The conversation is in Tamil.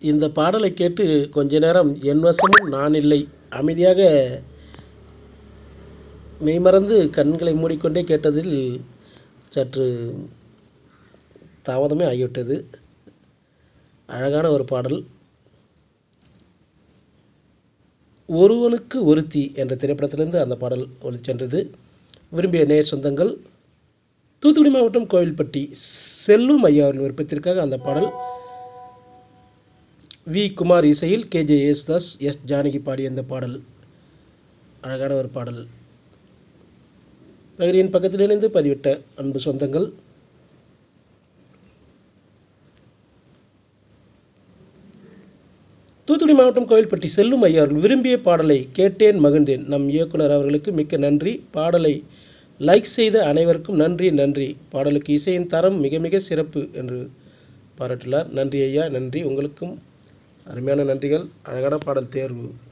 இந்த பாடலை கேட்டு கொஞ்ச நேரம் என் வசமும் நான் இல்லை அமைதியாக மெய்மறந்து கண்களை மூடிக்கொண்டே கேட்டதில் சற்று தாமதமே ஆகிவிட்டது அழகான ஒரு பாடல் ஒருவனுக்கு ஒருத்தி என்ற திரைப்படத்திலிருந்து அந்த பாடல் ஒளிச்சென்றது விரும்பிய நேர் சொந்தங்கள் தூத்துக்குடி மாவட்டம் கோவில்பட்டி செல்லும் ஐயா அவர்கள் விருப்பத்திற்காக அந்த பாடல் வி குமார் இசையில் கேஜே யேசுதாஸ் எஸ் ஜானகி பாடிய அந்த பாடல் அழகான ஒரு பாடல் பகிரியின் பக்கத்தில் இணைந்து பதிவிட்ட அன்பு சொந்தங்கள் தூத்துக்குடி மாவட்டம் கோவில்பட்டி செல்லும் ஐயா அவர்கள் விரும்பிய பாடலை கேட்டேன் மகிழ்ந்தேன் நம் இயக்குனர் அவர்களுக்கு மிக்க நன்றி பாடலை லைக் செய்த அனைவருக்கும் நன்றி நன்றி பாடலுக்கு இசையின் தரம் மிக மிக சிறப்பு என்று பாராட்டினார் நன்றி ஐயா நன்றி உங்களுக்கும் அருமையான நன்றிகள் அழகான பாடல் தேர்வு